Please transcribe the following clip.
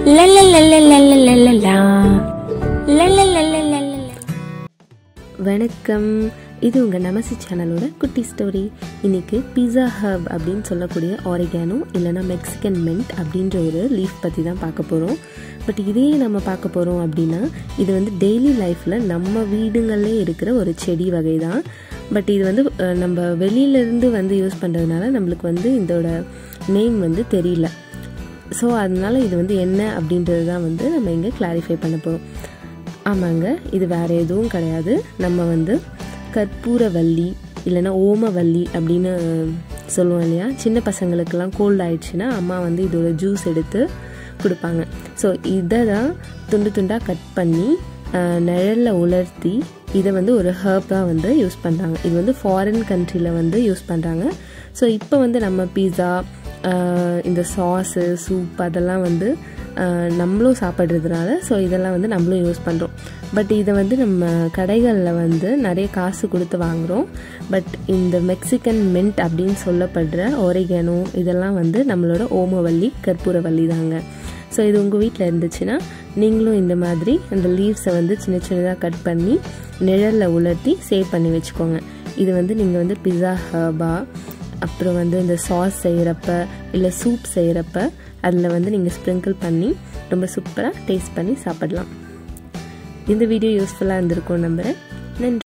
லலலலலலலலலா. லலலலலலலலா. வணக்கம் இது உங்கள் நமசி சேனலோட குட்டி ஸ்டோரி இன்னைக்கு பிஸா ஹப் அப்படின்னு சொல்லக்கூடிய ஆரிகானோ இல்லைனா மெக்சிகன் மென்ட் அப்படின்ற ஒரு லீஃப் பற்றி தான் பார்க்க போகிறோம் பட் இதே நம்ம பார்க்க போகிறோம் அப்படின்னா இது வந்து டெய்லி லைஃப்பில் நம்ம வீடுங்களிலே இருக்கிற ஒரு செடி வகை தான் பட் இது வந்து அஹ், நம்ம வெளியிலேருந்து வந்து யூஸ் பண்ணுறதுனால நம்மளுக்கு வந்து இதோட நேம் வந்து தெரியல ஸோ அதனால இது வந்து என்ன அப்படின்றது தான் வந்து நம்ம இங்கே கிளாரிஃபை பண்ண போகிறோம் ஆமாங்க இது வேறு எதுவும் கிடையாது நம்ம வந்து கற்பூரவல்லி இல்லைன்னா ஓமவல்லி அப்படின்னு சொல்லுவோம் இல்லையா சின்ன பசங்களுக்கெல்லாம் கோல்ட் ஆயிடுச்சுன்னா அம்மா வந்து இதோட ஜூஸ் எடுத்து கொடுப்பாங்க ஸோ இதை தான் துண்டு துண்டாக கட் பண்ணி அஹ், நிழல்ல உலர்த்தி இதை வந்து ஒரு ஹர்ப்பாக வந்து யூஸ் பண்ணுறாங்க இது வந்து ஃபாரின் கண்ட்ரியில் வந்து யூஸ் பண்ணுறாங்க ஸோ இப்போ வந்து நம்ம பீஸா இந்த சாஸு சூப் அதெல்லாம் வந்து ஆஹ், நம்மளும் சாப்பிட்றதுனால ஸோ இதெல்லாம் வந்து நம்மளும் யூஸ் பண்ணுறோம் பட் இதை வந்து நம்ம கடைகளில் வந்து நிறைய காசு கொடுத்து வாங்குகிறோம் பட் இந்த மெக்சிகன் மென்ட் அப்படின்னு சொல்லப்படுற ஒரிகனோ இதெல்லாம் வந்து நம்மளோட ஓமவல்லி கற்பூரவல்லி தாங்க ஸோ இது உங்கள் வீட்டில் இருந்துச்சுன்னா நீங்களும் இந்த மாதிரி அந்த லீவ்ஸை வந்து சின்ன சின்னதாக கட் பண்ணி நிழலில் உலர்த்தி சேவ் பண்ணி வச்சுக்கோங்க இது வந்து நீங்கள் வந்து பிஸா ஹர்பா அப்புறம் வந்து இந்த சாஸ் செய்கிறப்ப இல்லை சூப் செய்கிறப்ப அதில் வந்து நீங்கள் ஸ்ப்ரிங்கிள் பண்ணி ரொம்ப சூப்பராக டேஸ்ட் பண்ணி சாப்பிடலாம் இந்த வீடியோ யூஸ்ஃபுல்லாக இருந்திருக்கும் நம்புகிறேன் நன்றி